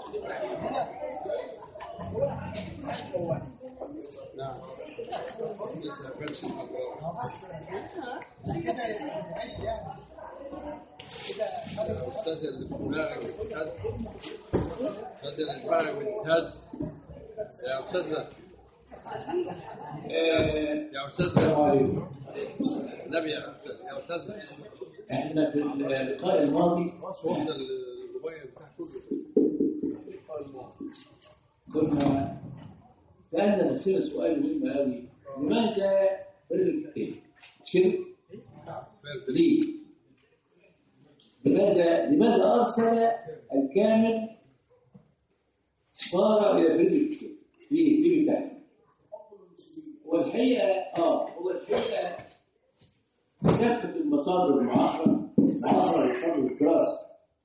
نعم لسه فتح الأبواب الأستاذ الفراغ والتهز الأستاذ الفراغ والتهز يا أستاذنا آه، يا السلام أستاذنا عليكم نبي يا أستاذ يا أستاذنا احنا في اللقاء الماضي صوتنا الموبايل بتاع كله كنا سألنا نفسنا سؤال مهم قوي لماذا فرق الكتاب؟ مش كده؟ ليه؟ لماذا لماذا أرسل الكامل سفارة إلى فريق الكتاب؟ ليه؟ ليه بتاعته؟ والحقيقة آه هو الحقيقة كافة المصادر المعاصرة المعاصرة للفضل الدراسة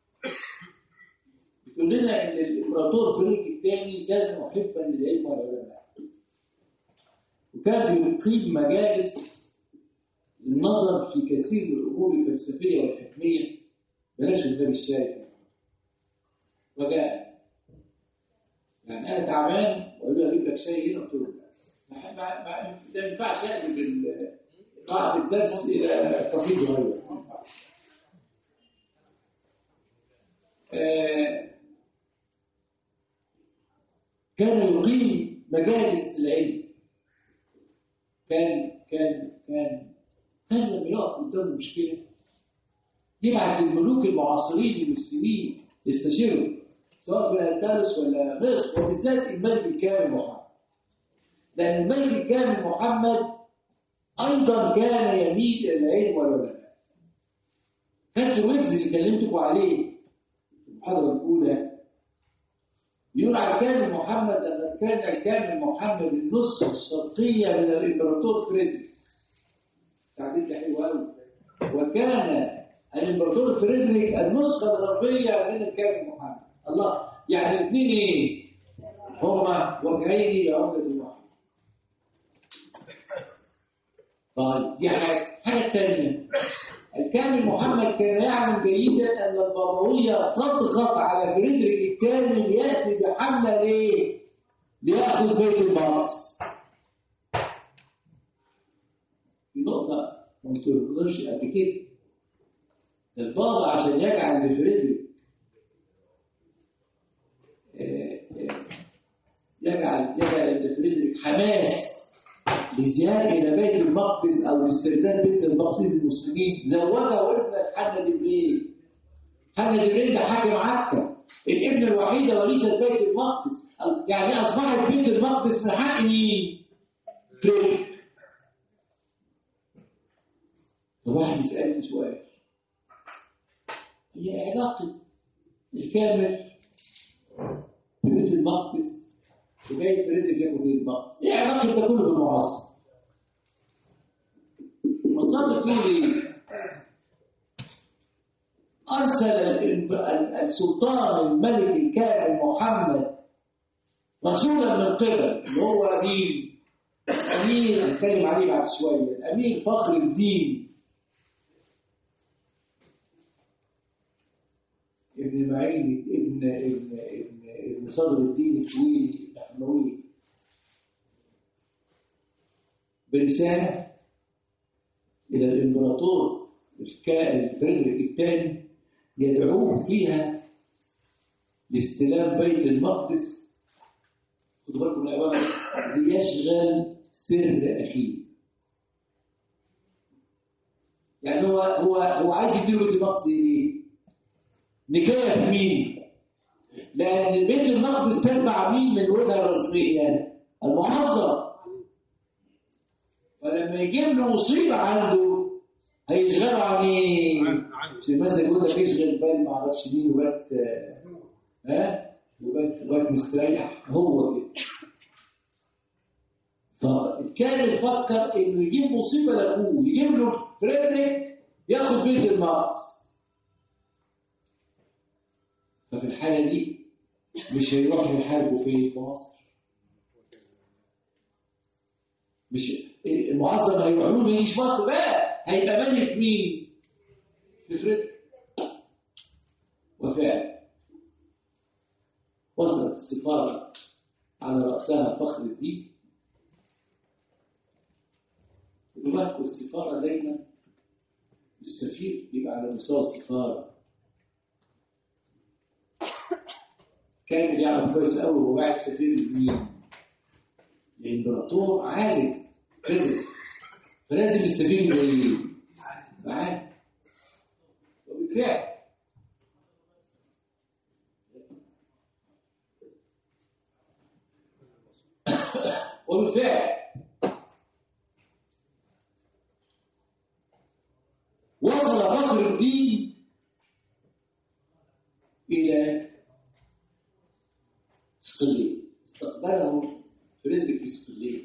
بتقول لنا ان الامبراطور فيليب الثاني كان محبا للعلم والعلماء وكان بيقيم مجالس للنظر في كثير من الامور الفلسفيه والحكميه بلاش من باب الشاي وجاء يعني انا تعبان وقالوا لي اجيب لك شاي هنا قلت له لا. ما- ما ما- ما ينفعش اقلب ال- قاعه الدرس الى كافيه صغير ما ينفعش. آه، كان يقيم مجالس العلم كان كان كان كان لما يقف قدام مشكله يبعت الملوك المعاصرين المسلمين يستشيروا سواء في الاندلس ولا مصر وبالذات الملك الكامل محمد لان الملك الكامل محمد ايضا كان يميل الى العلم والعلماء كانت الويجز اللي كلمتكم عليه في المحاضره الاولى يقول على الكامل محمد لما كان الكامل محمد النسخة الشرقية من الإمبراطور فريدريك تعبير ده حلو قوي وكان الإمبراطور فريدريك النسخة الغربية من الكامل محمد الله يعني الاثنين إيه؟ هما وجهين لعملة واحدة طيب دي حاجة حاجة الثانية الكامل محمد كان يعلم جيدا أن الفضوية تضغط على فريدريك الثاني ليأتي بحملة ليه؟ ليأخذ بيت المقدس. في نقطة ما تقدرش قبل كده. البابا عشان يجعل لفريدريك آه، آه، يجعل يجعل لفريدريك حماس للذهاب الى بيت المقدس او لاسترداد بيت المقدس للمسلمين زوجه ابنه حنا جبريل حنا جبريل ده حاكم عكا الابنه الوحيده وريثه بيت المقدس يعني اصبحت بيت المقدس من حق مين؟ فريدريك الواحد يسالني سؤال هي علاقه الكامل ببيت المقدس وجاي فريدريك ياخد بيت المقدس ايه علاقه ده كله بالمعاصر؟ مصادر تقول ايه؟ ارسل ال- ال- السلطان الملك الكامل محمد رسولا من قبل اللي هو امين امير هنتكلم عليه بعد شويه الامير فخر الدين ابن معين ابن ابن ابن ابن صدر الدين الطويل الحموي برساله الى الامبراطور الكائن فريدريك الثاني يدعوه فيها لاستلام بيت المقدس خدوا بالكم من العباره دي، ليشغل سر اخيه يعني هو هو هو عايز يديله بيت المقدس ليه؟ نكايه في مين؟ لان بيت المقدس تتبع مين من الوجهه الرسميه؟ المعظم فلما يجيب له مصيبه عنده هيشغله عن ايه؟ عن عن في مثلا يقول لك يشغل بال ما اعرفش مين وبات ها وبات وبات مستريح هو كده فكان يفكر انه يجيب مصيبه لاخوه يجيب له فريدريك ياخد بيت المقدس ففي الحاله دي مش هيروح يحاربوا فين في مصر مش المعظم هيروح له ما يجيش مصر بقى هيبقى مالي في مين؟ في فريدريك وفعلا وصلت السفارة على رأسها فخر الدين خدوا بالكم السفارة دايما السفير بيبقى على مستوى السفارة كان يعرف كويس قوي هو باعت سفير لمين الامبراطور عالم كده فلازم السفير يبقى ايه؟ يبقى عالم وبالفعل وبالفعل وصل فخر الدين إلى صقلية استقبله فريدريك في صقلية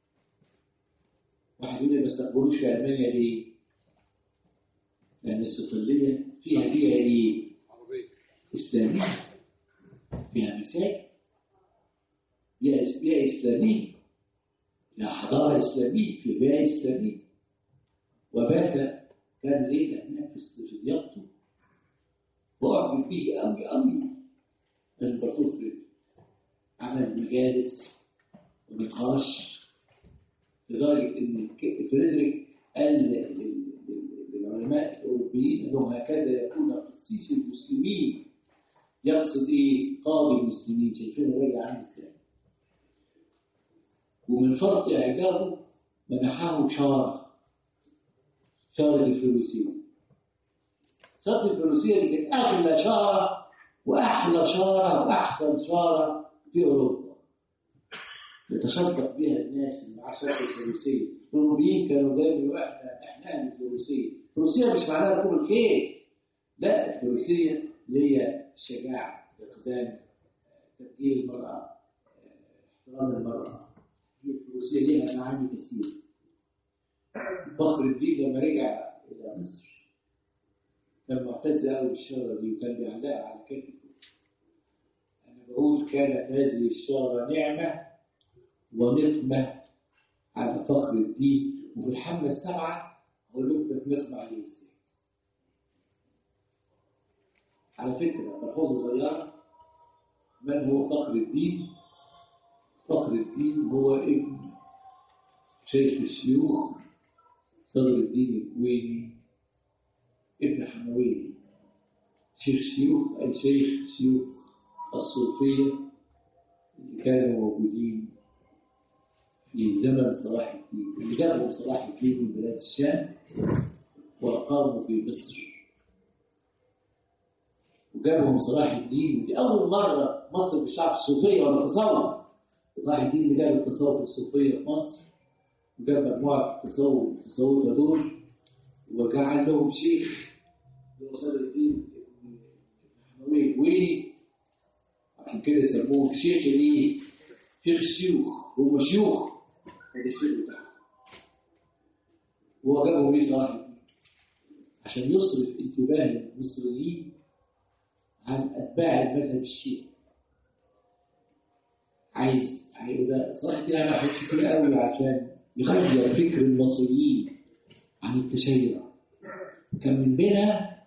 واحد يقول لي ما استقبلوش في ألمانيا ليه؟ لأن الصقلية فيها بيئة إيه؟ عربية إسلامية فيها مساجد بيئة بيئة إسلامية فيها حضارة إسلامية في بيئة إسلامية وبات كان ليلة هناك في في ضيافته وأعجب به أوي أوي الإمبراطور فريدريك عمل مجالس ونقاش لدرجة إن ك- فريدريك قال لل- لل- للعلماء الأوروبيين أنه هكذا يكون قسيس المسلمين يقصد إيه؟ قاضي المسلمين شايفين الراجل عامل إزاي؟ ومن فرط إعجابه منحه شارة شارة الفلوسية شارة الفلوسية دي كانت أغلى شارة وأحلى شارة وأحسن شارة في أوروبا يتشرف بها الناس اللي معاه شارة الفلوسية الأوروبيين كانوا دايما يقولوا إحنا إحنا أهل الفلوسية الفلوسية مش معناها ركوب الخيل لا الفلوسية اللي هي الشجاعة الإقدام تبجيل المرأة احترام المرأة هي الفلوسية ليها معاني كثيرة فخر الدين لما رجع إلى مصر كان معتز قوي بالشارة دي وكان بيعلقها على كتفه أنا بقول كانت هذه الشارة نعمة ونقمة على فخر الدين وفي الحملة السبعة أقول لكم كانت نقمة عليه إزاي على فكرة ملحوظة صغيرة من هو فخر الدين؟ فخر الدين هو ابن شيخ الشيوخ صدر الدين الكويني ابن حموية شيخ شيوخ أي شيخ شيوخ الصوفية اللي كانوا موجودين في زمن صلاح الدين اللي جابهم صلاح الدين من بلاد الشام وأقاموا في مصر وجابهم صلاح الدين ودي أول مرة مصر بالشعب الصوفية ولا تصور صلاح الدين اللي جاب التصوف الصوفية في مصر وجاب مجموعة التصوف التصوفة دول وجعل لهم شيخ اللي هو صدر الدين ابن حموي الكويني عشان كده يسموه شيخ الايه؟ شيخ الشيوخ هم شيوخ هذا الشيخ بتاعهم وهو جابهم ليه صلاح الدين عشان يصرف انتباه المصريين عن اتباع المذهب الشيعي عايز عايز ده صلاح الدين عمل حاجات كتير قوي عشان يغير فكر المصريين عن التشيع كان من بينها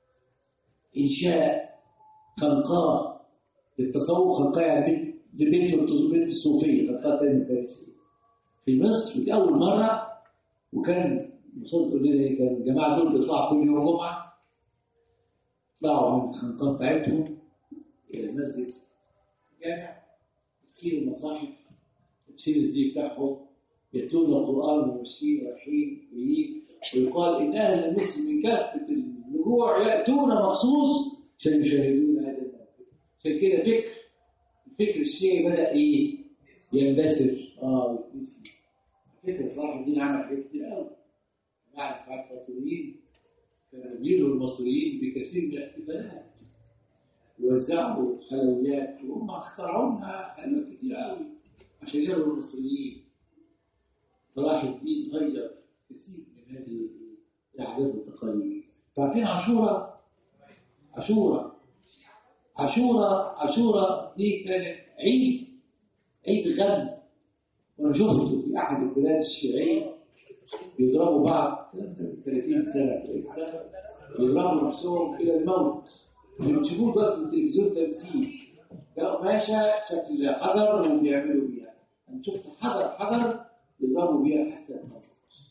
انشاء خنقاء للتصوف خنقاء يعني بنت لبنت بنت الصوفيه خنقاء تاني الفارسيه في مصر دي اول مره وكان وصلت لنا إيه؟ كان الجماعه دول بيطلعوا كل يوم جمعه يطلعوا من الخنقاء بتاعتهم الى المسجد جامع ماسكين المصاحف لابسين الزي بتاعهم يتلون القران وماشيين رايحين جايين ويقال ان اهل مصر من كافه الرجوع ياتون مخصوص عشان يشاهدون هذا الموقف عشان كده فكر الفكر الشيعي بدا ايه؟ يندثر اه ويتنسي فكره صلاح الدين عمل حاجات كتير قوي بعد بعد الفاطميين كانوا يجيلوا المصريين بكثير من الاحتفالات ووزعوا حلويات وهم اخترعوا لنا حلويات كتير قوي عشان يروا المصريين صلاح الدين غير كثير من هذه العادات والتقاليد تعرفين عاشوراء عاشوراء عاشوراء عاشوراء دي كانت عيد عيد غم وانا شفته في احد البلاد الشيعيه بيضربوا بعض الكلام ده من 30 سنه 30 سنه بيضربوا نفسهم الى الموت اللي بتشوفوه دلوقتي في التلفزيون تمثيل قماشة شكل حجر وبيعملوا بيها أنا شفت حجر حجر يضربوا بيها حتى النفط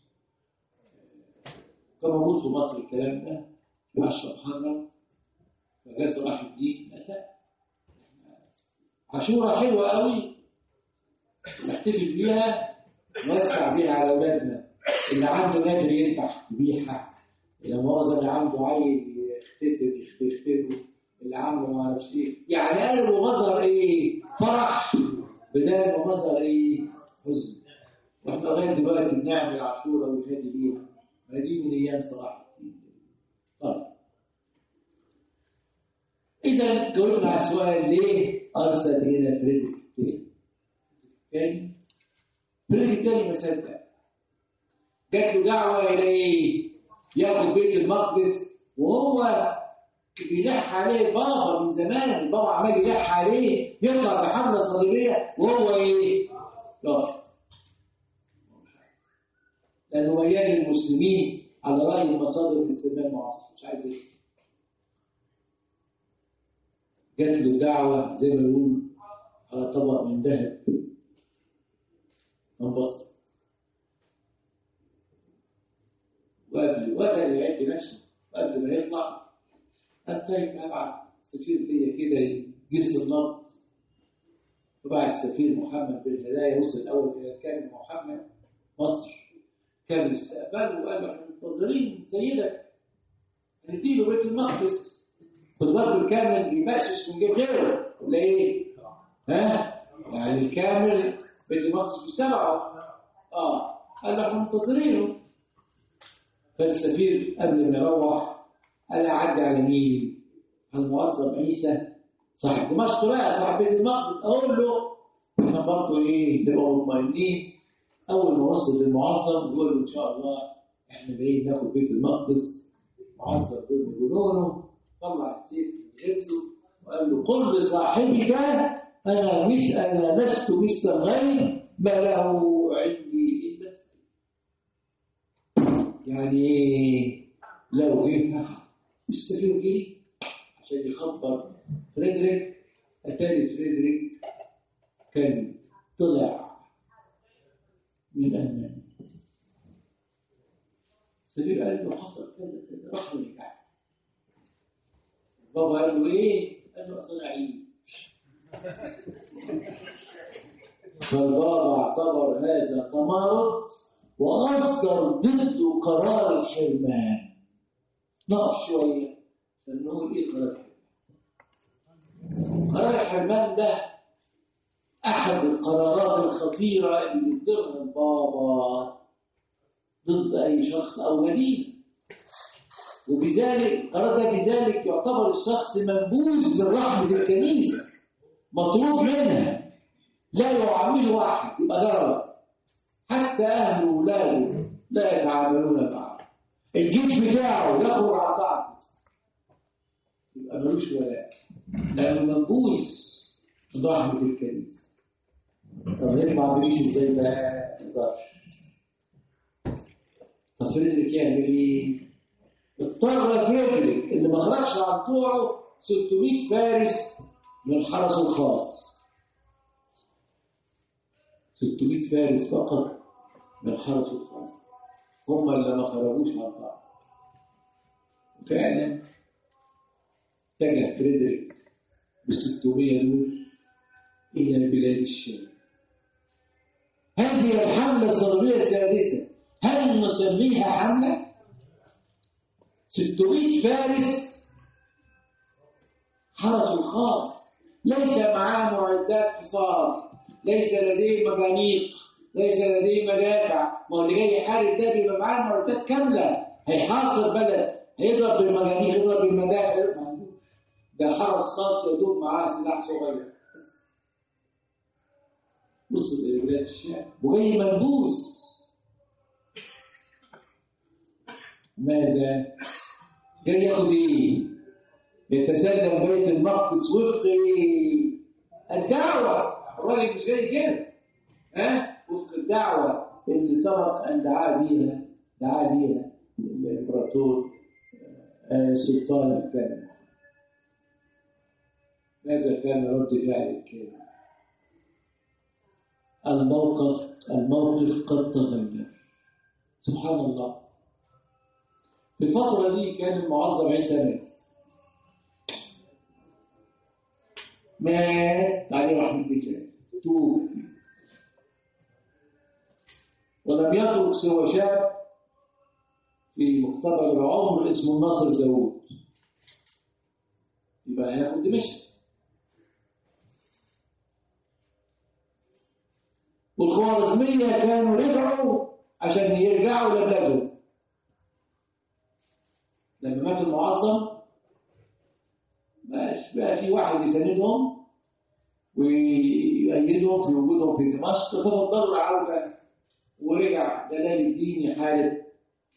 كان موجود في مصر الكلام ده في أشرف حجر فجاء صلاح الدين أتى عاشورة حلوة قوي نحتفل بيها نوسع بيها على أولادنا اللي عنده نادر يذبح ذبيحة اللي مؤاخذة اللي عنده عيل يختتر يختتره اللي عنده ما اعرفش ايه يعني قلبه مظهر ايه فرح بدل ما مظهر ايه حزن واحنا لغايه دلوقتي بنعمل عاشوره ونهدي بيها ما دي من ايام صلاح الدين طيب اذا جاوبنا على السؤال ليه ارسل الى فريدريك الثاني تاني فريدريك الثاني ما صدق جات له دعوه الى ايه ياخد بيت المقدس وهو بيلح عليه بابا من زمان البابا عمال يلح عليه يطلع بحمله صليبيه وهو ايه؟ رافض لانه ميال للمسلمين على راي المصادر الاسلاميه المعاصره مش عايز ايه؟ جات له دعوه زي ما بنقول على طبق من ذهب انبسط وقبل وقبل يعد نفسه وقبل ما يطلع قال طيب هبعت سفير ليا كده يجس النبض فبعت سفير محمد بالهدايا وصل الاول الى كامل محمد مصر كان استقبله وقال له احنا منتظرين سيدك هنديله بيت المقدس خد بالك الكامل بيبقشش من جيب غيره ولا ايه؟ ها؟ يعني الكامل بيت المقدس مش تبعه اه قال له احنا منتظرينه فالسفير قبل ما يروح قال اعدي على مين؟ على المعظم عيسى صاحب دمشق بقى صاحب بيت المقدس اقول له احنا برضه ايه نبقى مطمئنين اول ما وصل للمعظم يقول له ان شاء الله احنا جايين ناخد بيت المقدس معظم بن جنونه طلع السيف من جلده وقال له قل لصاحبك انا مس انا لست مثل الغير ما له عندي الا السيف يعني لو جه السفير جه عشان يخبر فريدريك اتاري فريدريك كان طلع من المانيا السفير قال له حصل كذا كذا راح ورجع بابا قال له ايه؟ قال له اصل عيد فالبابا اعتبر هذا تمارض واصدر ضده قرار الحرمان نقف شويه نقول ايه قرار الحرمان قرار الحرمان ده احد القرارات الخطيره اللي بيصدرها البابا ضد اي شخص او مدينه وبذلك القرار ده بذلك يعتبر الشخص منبوذ من رحمه الكنيسه مطلوب منها لا يعامله واحد يبقى ضرر حتى اهله واولاده لا يتعاملون معه الجيش بتاعه يخرج عن طاعته يبقى ملوش ولاء لانه منبوذ من رحمه الكنيسه طب يطلع بريش ازاي بقى؟ ما يقدرش طب فريدريك يعمل ايه؟ اضطر فريدريك اللي ما خرجش عن طوعه 600 فارس من حرسه الخاص 600 فارس فقط من حرسه الخاص هم اللي ما خرجوش عن طاعته فعلا اتجه فريدريك ب 600 دول إلى بلاد الشام هذه الحملة الصليبية السادسة هل نسميها حملة؟ 600 فارس حرس الخاص ليس معاه معدات حصار ليس لديه مجانيق ليس لديه مدافع ما هو اللي جاي يحارب ده بيبقى معاه معدات كاملة هيحاصر بلد هيضرب بالمجانيق يضرب بالمدافع ما عندوش ده حرس خاص يدور معاه سلاح صغير بس وصل إلى بلاد الشام وجاي منبوس ماذا؟ جاي ياخد ايه؟ يتسلم بيت المقدس وفق ايه؟ الدعوة الراجل مش جاي كده ها؟ وفق الدعوة اللي سبق أن دعا بيها دعا بيها الإمبراطور آه، سلطان الكامل ماذا كان رد فعل الكامل الموقف الموقف قد تغير سبحان الله في الفترة دي كان المعظم عيسى مات مات عليه رحمة الله توفي ولم يترك سوى شاب في مقتبل العمر اسمه الناصر داوود يبقى هياخد دمشق والخوارزمية كانوا رجعوا عشان يرجعوا لبلادهم لما مات المعظم بقاش بقى في واحد يساندهم ويأيدهم في وجودهم في دمشق ففضلوا العودة ورجع دلال الدين يحارب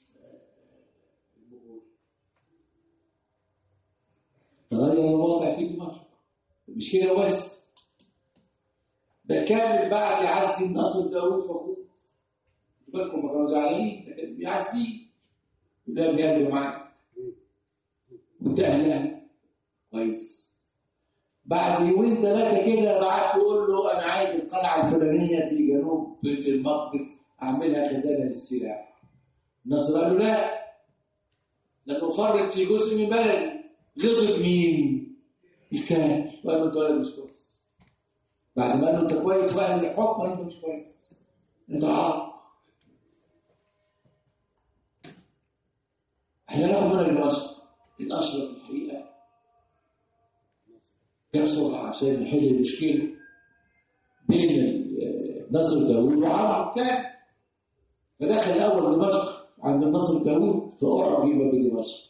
تغير الوضع في دمشق مش كده بس ده كامل بعد يعزي النصر داوود فخور بالكم ما كانوا زعلانين لكن بيعزيه وده بيعمل معاك وانت اهلها كويس بعد يومين ثلاثه كده بعت يقول له انا عايز القلعه الفلانيه في جنوب بيت المقدس اعملها خزانه للسلاح النصر قال له لا لانه فرط في جزء من بلدي غضب مين؟ الكاهن وقال له انت ولد مش كويس بعد ما قال له انت كويس واهل الحكم قال له انت مش كويس انت عاق احنا ناخد منها الاشرف الاشرف الحقيقه جاب بسرعه عشان نحل المشكله بين نصر داوود وعمرو كان فدخل الاول دمشق عند نصر داوود فاعجب بدمشق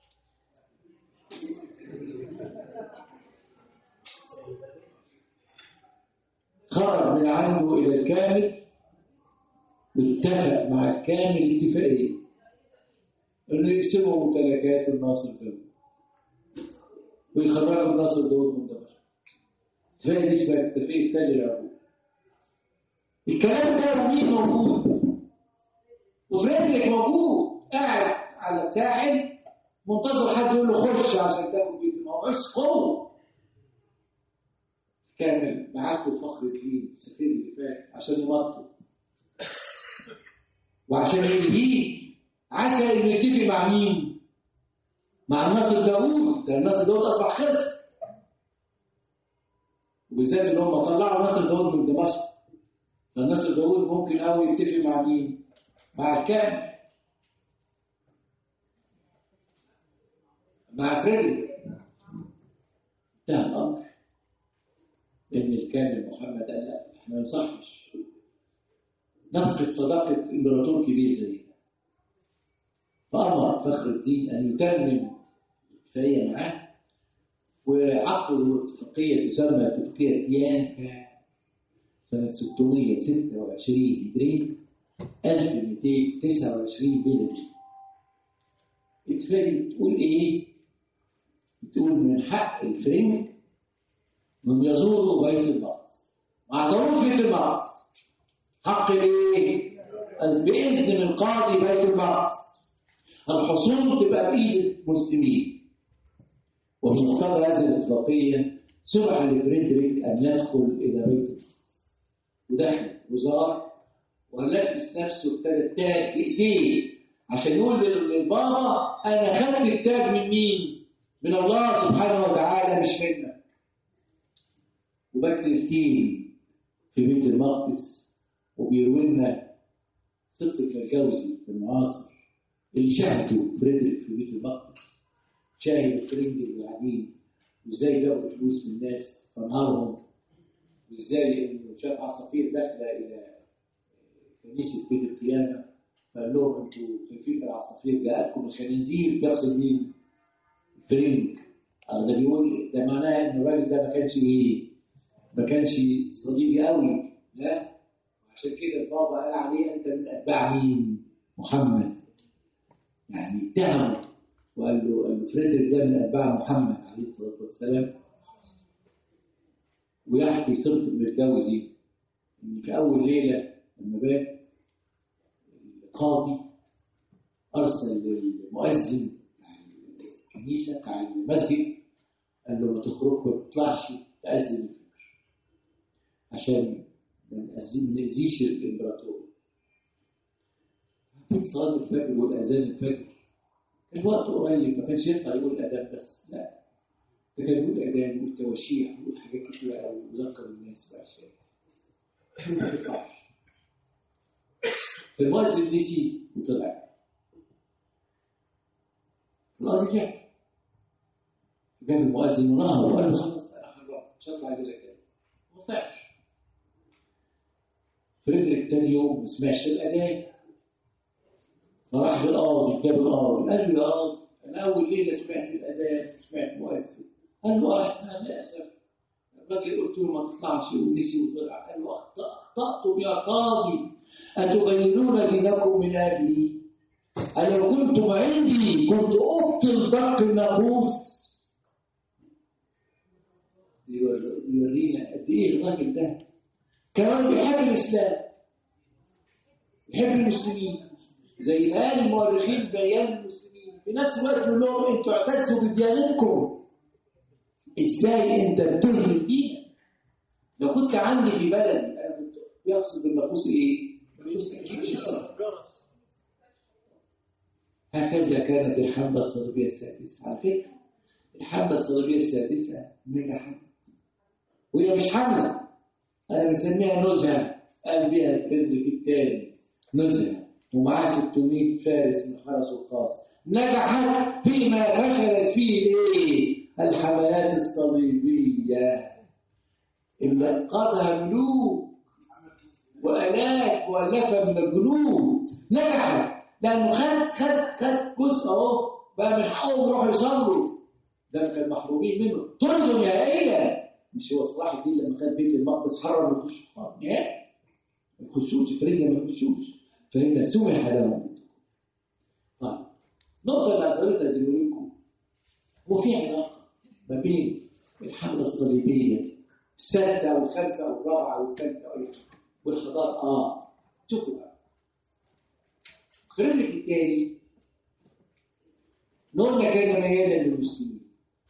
خرج من عنده إلى الكامل واتفق مع الكامل اتفاقية إنه يقسموا ممتلكات الناصر داوود ويخرجوا الناصر داوود من دمشق اتفاقية دي اسمها اتفاقية تل العبود الكلام ده مين موجود وفريدريك موجود قاعد على الساحل منتظر حد يقول له خش عشان تاخد بيت الموعظ قوه كامل بعته فخر الدين السفير اللي فات عشان يمطل وعشان ينهيه عسى انه يتفق مع مين؟ مع الناصر داوود لان الناصر داوود اصبح خصم وبالذات ان هم طلعوا ناصر داوود من دمشق فالناصر داوود ممكن قوي يتفق مع مين؟ مع الكامل مع فريدريك انتهى الامر ان الكامل محمد قال لا احنا ما نصحش نفقد صداقه امبراطور كبير زي ده فامر فخر الدين ان يتمم الاتفاقيه معاه وعقدوا اتفاقيه تسمى اتفاقيه يانكا سنه 626 هجري 1229 ميلادي الاتفاقيه بتقول ايه؟ بتقول من حق الفرنج انهم يزوروا بيت المقدس ما عندهمش بيت المقدس حق الايه؟ باذن من قاضي بيت المقدس الحصول تبقى في ايد المسلمين وبمقتضى هذه الاتفاقيه سمح لفريدريك ان يدخل الى بيت المقدس ودخل وزار ولبس نفسه ابتدى التاج بايديه عشان يقول للبابا انا خدت التاج من مين؟ من الله سبحانه وتعالى مش منك وبات التين في بيت المقدس وبيروي لنا سبط الجوزي في المعاصر اللي شاهدوا فريدريك في بيت المقدس شاهد الفرنج اللي قاعدين وازاي جابوا فلوس من الناس فنهارهم وازاي انه شاف عصافير داخله الى كنيسه بيت القيامه فقال لهم انتوا خايفين في العصافير جاءتكم الخنازير بيقصد مين؟ الفرنج ده بيقول ده معناه ان الراجل ده ما كانش ايه؟ ما كانش صليبي قوي لا عشان كده البابا قال عليه انت من اتباع مين؟ محمد يعني اتهمه وقال له قال له فريدريك ده من اتباع محمد عليه الصلاه والسلام ويحكي صرت المتجوزي ان في اول ليله لما بات القاضي ارسل للمؤذن بتاع الكنيسه بتاع المسجد قال له ما تخرج ما تطلعش تأذن الفجر عشان ما نأذي- ما نأذيش الإمبراطور بعدين صلاة الفجر والأذان الفجر كان وقت قريب ما كانش ينفع يقول أذان بس لا ده كان يقول أذان يقول تواشيح يقول حاجات كتيرة قوي ويذكر الناس بأشياء ما تطلعش فالمؤذن نسي وطلع القاضي زعل جاب المؤذن ونهر وقال له خلاص انا هروح مش هطلع كده كده ما طلعش فريدريك تاني يوم ما سمعش الاذان فراح للقاضي جاب القاضي قال له يا قاضي انا اول ليله سمعت الاذان سمعت مؤذن قال له اه انا للاسف الراجل قلت له ما تطلعش ونسي وطلع قال له أخط- اخطاتم يا قاضي اتغيرون دينكم من اجلي أنا لو كنتم عندي كنت أبطل دق الناقوس يورينا قد إيه الراجل ده كمان بيحب الإسلام يحب المسلمين زي ما قال المؤرخين بيان المسلمين في نفس الوقت يقول لهم انتوا اعتزوا بديانتكم ازاي انت بتهمل دينك لو كنت عندي في بلدي انا كنت يقصد بالناقوس ايه؟ ناقوس الكنيسه جرس هكذا كانت الحملة الصليبية السادسة على فكرة الحملة الصليبية السادسة نجحت وهي مش حملة أنا بسميها نزهة قال بيها فريدريك الثاني نزهة ومعاه 600 فارس من حرسه الخاص نجحت فيما فشلت فيه ايه؟ الحملات الصليبية اللي انقذها ملوك وآلاف مؤلفة من الجنود نجحت لأنه خد خد خد جزء أهو بقى من حقهم يروحوا يصلوا ده كان محرومين منه طردوا نهائيا مش هو صلاح الدين لما خد بيت المقدس حرم يخش نهائي ما يخشوش فريق ما يخشوش فهنا سمح لهم طيب النقطة اللي أثرتها زي ما بقول لكم هو في علاقة ما بين الحملة الصليبية السادسة والخامسة والرابعة والثالثة والحضارة آه شوفوا بقى فريدريك الثاني قلنا كان ميالا للمسلمين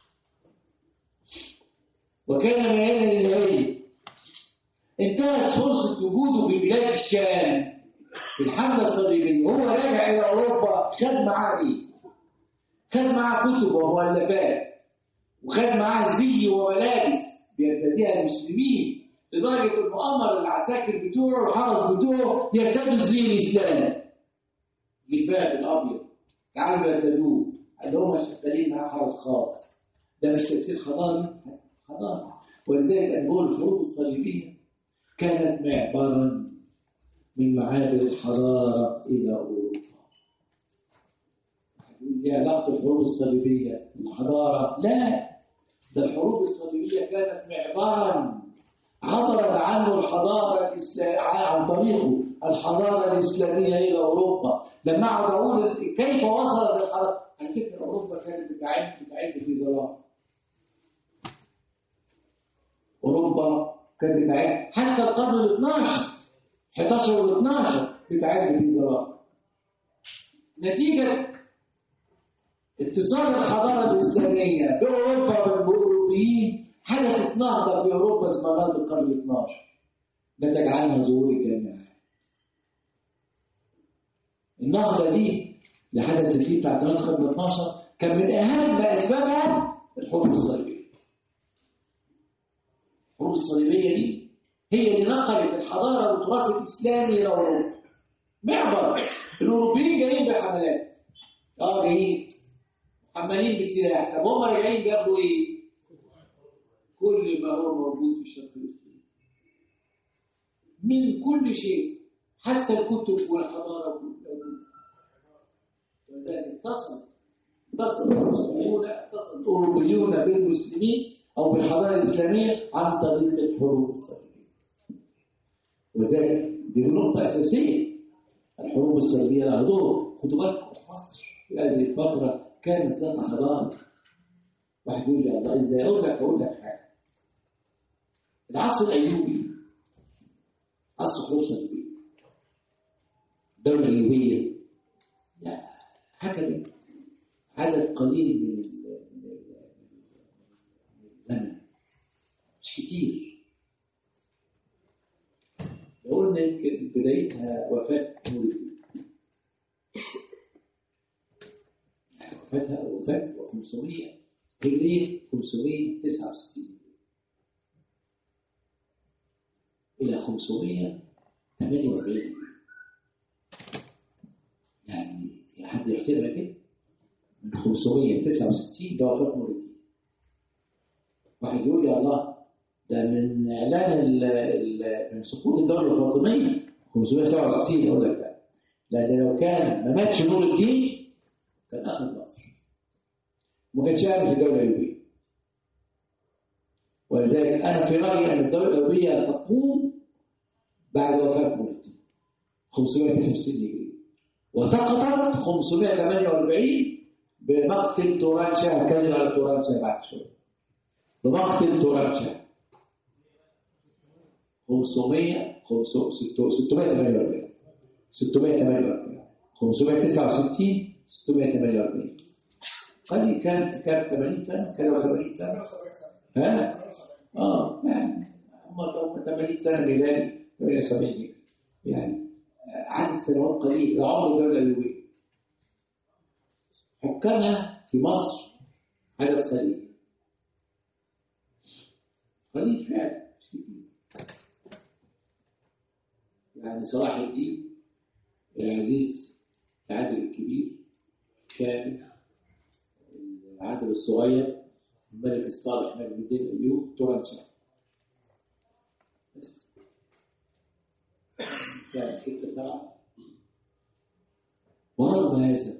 وكان ميالا للعلم انتهت فرصة وجوده في بلاد الشام في الحملة الصليبية وهو راجع إلى أوروبا خد معاه إيه؟ خد معاه كتب ومؤلفات وخد معاه زي وملابس بيرتديها المسلمين لدرجة إنه أمر العساكر بتوعه والحرس بتوعه يرتدوا الزي الإسلامي الجلباب الابيض تعالوا يرتدوه اللي هم شغالين معاه حرس خاص ده مش تاثير حضاري حضاري ولذلك انا بقول الحروب الصليبيه كانت معبرا من معابر الحضاره الى اوروبا هتقول لي علاقه الحروب الصليبيه بالحضاره لا ده الحروب الصليبيه كانت معبرا عبرت عنه الحضاره الاسلاميه عن طريقه الحضاره الاسلاميه الى اوروبا لما اقعد اقول كيف وصلت الحضاره على فكره اوروبا كانت بتعد بتعد في ظلام اوروبا كانت بتعد حتى القرن ال 12 11 وال 12 بتعد في ظلام نتيجه اتصال الحضاره الاسلاميه باوروبا بالاوروبيين حدثت نهضه في اوروبا اسمها نهضه القرن ال 12 نتج عنها ظهور الجامعات النهضة دي اللي حدثت فيه بتاعت القرن 12 كان من أهم أسبابها الحروب الصليبية. الحروب الصليبية دي هي اللي نقلت الحضارة والتراث الإسلامي إلى أوروبا. معبر الأوروبيين جايين بحملات. أه جايين محملين بالسلاح، طب هم راجعين بياخدوا إيه؟ كل ما هو موجود في الشرق الإسلامي. من كل شيء حتى الكتب والحضارة والعلوم ولذلك اتصل اتصل المسلمون اتصل الأوروبيون بالمسلمين أو بالحضارة الإسلامية عن طريق الحروب الصليبية وذلك دي نقطة أساسية الحروب الصليبية لها دور خدوا بالكم مصر في هذه الفترة كانت ذات حضارة واحد يقول لي الله ازاي اقول لك اقول لك حاجه العصر الايوبي عصر حروب صليبيه الدولة الأيوبية لا حكمت عدد قليل من مش كتير لو قلنا يمكن بدايتها وفاة نور الدين يعني وفاتها وفاة 500 هجرية 569 إلى 548 يعني حد يحسبها كده من 569 ده وفاة نور الدين واحد يقول يا الله ده من اعلان ال ال من سقوط الدوله الفاطميه 567 اقول لك لا لان لو كان ما ماتش نور الدين كان اخذ مصر ما كانش يعرف الدوله الايوبيه ولذلك انا في رايي ان الدوله الايوبيه تقوم بعد وفاه نور الدين 569 هجري وسقطت 548 بمقتل توران شاه كان على توران شاه بعد شويه بمقتل توران شاه 500 648 648 569 648 قال كانت كانت 80 سنه كذا 80 سنه ها اه يعني هم 80 سنه ميلادي 78 يعني عدد سنوات قليل ده عمر الدوله الايوبيه حكامها في مصر عدد قليل قليل فعلا مش كتير يعني صلاح الدين العزيز العادل الكبير كان العادل الصغير الملك الصالح ملك الدين ايوب توران شاه بس كان ست سبعة ورغم هذا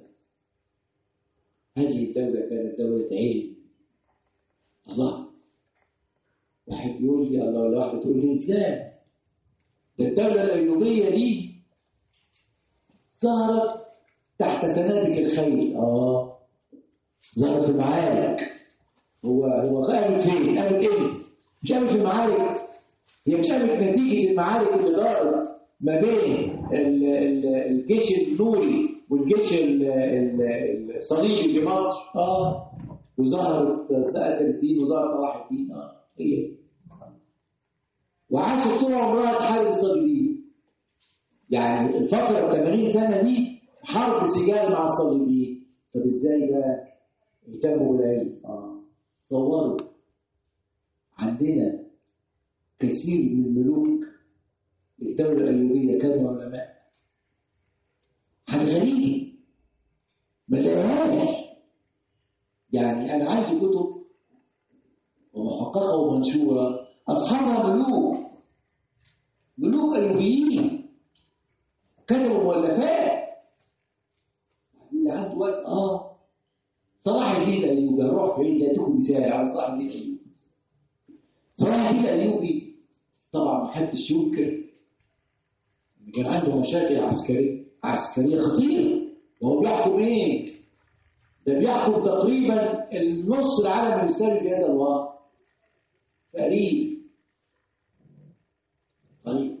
هذه الدولة كانت دولة علم الله واحد يقول لي الله ولا واحدة تقول لي ازاي ده الدولة الأيوبية دي ظهرت تحت سنابك الخيل اه ظهرت في المعارك هو هو قامت فين؟ قامت ايه؟ مش قامت في المعارك هي مش قامت نتيجة المعارك اللي دارت ما بين ال- ال- الجيش النوري والجيش ال- ال- الصليبي في مصر اه وظهرت اسد الدين وظهر صلاح الدين اه هي وعاشت طول عمرها تحارب الصليبيين يعني الفترة 80 سنة دي حرب سجال مع الصليبيين طب ازاي بقى اهتموا بالعلم اه صوروا عندنا كثير من ملوك الدولة الأيوبية كانوا علماء حاجة غريبة ما لقيناهاش يعني أنا عندي كتب ومحققة ومنشورة أصحابها ملوك ملوك أيوبيين كتبوا مؤلفات اللي عنده وقت آه صلاح الدين الأيوبي هروح بعيد لقيتكم مثال على صلاح الدين الأيوبي صلاح الدين الأيوبي طبعا محدش ينكر إن كان عنده مشاكل عسكرية عسكرية خطيرة وهو بيحكم إيه؟ ده بيحكم تقريبا النص العالم الإسلامي في هذا الوقت تقريبا طيب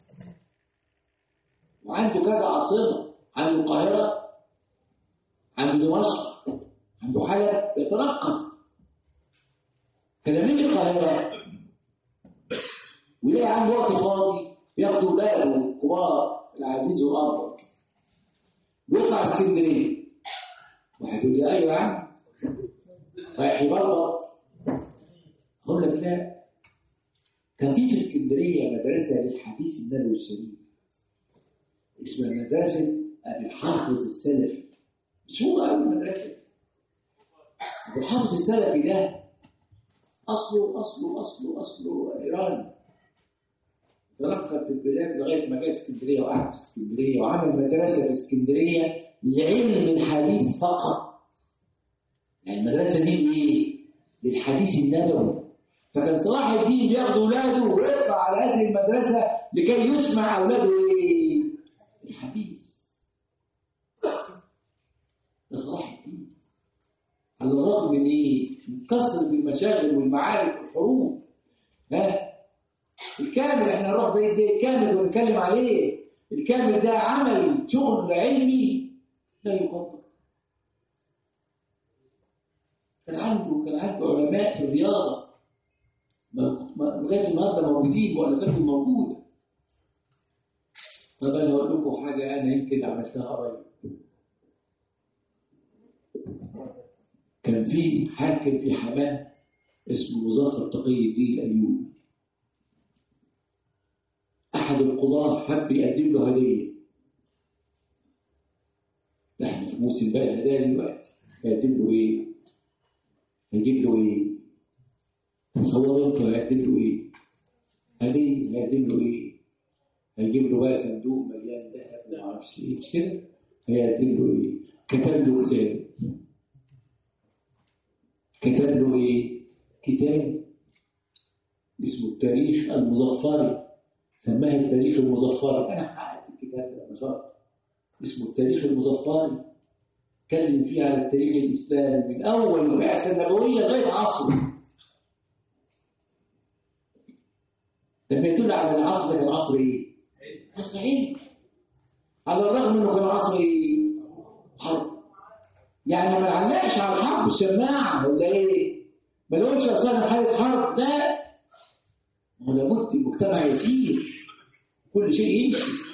وعنده كذا عاصمة عنده القاهرة عنده دمشق عنده حلب يتنقل كلامين القاهرة ويلاقي عنده وقت فاضي ياخد ولاده الكبار العزيز والأكبر ويطلع اسكندرية واحد يقول لي أيوة يا عم رايح يبلبط أقول لك لا كان في في اسكندرية مدرسة للحديث النبوي الشريف اسمها مدرسة أبي الحافظ السلفي مشهورة أوي المدرسة أبو الحافظ السلفي ده أصله أصله أصله أصله إيراني تنقل في البلاد لغاية ما جه اسكندرية وقعد في اسكندرية وعمل مدرسة في اسكندرية لعلم الحديث فقط يعني المدرسة دي إيه؟ للحديث النبوي فكان صلاح الدين بياخد اولاده ويرفع على هذه المدرسه لكي يسمع اولاده ايه؟ الحديث ده صلاح الدين على الرغم من ايه؟ من كثره المشاغل والمعارك والحروب ها الكامل احنا نروح بعيد ده الكامل ونتكلم عليه الكامل ده عمل شغل علمي لا يقدر كان عنده كان عنده علماء في الرياضه ما ما- لغايه النهارده موجودين مؤلفاتهم موجوده طب انا اقول لكم حاجه انا يمكن عملتها قريب كان في حاكم في حماه اسمه مظفر تقي الدين الايوبي احد القضاه حب يقدم له هديه ده احنا في موسم بقى الهدايا دلوقتي هيقدم له ايه؟ هيجيب له ايه؟ تصور انت هيقدم له ايه؟ هديه هيقدم له ايه؟ هيجيب له بقى صندوق مليان ذهب ما اعرفش ايه مش كده؟ هيقدم له ايه؟ كتب له كتاب كتب له ايه؟ كتاب اسمه التاريخ المظفري سماه التاريخ المظفري انا حققت الكتاب ده نشرت اسمه التاريخ المظفري اتكلم فيه على التاريخ الاسلامي من اول البعثه النبويه لغايه عصره لما يدل على العصر ده كان عصر ايه؟ عصر علم على الرغم انه كان عصر ايه؟ حرب يعني ما نعلقش على الحرب الشماعه ولا ايه؟ ما نقولش اصل حاله حرب لا ما هو لابد المجتمع يسير كل شيء يمشي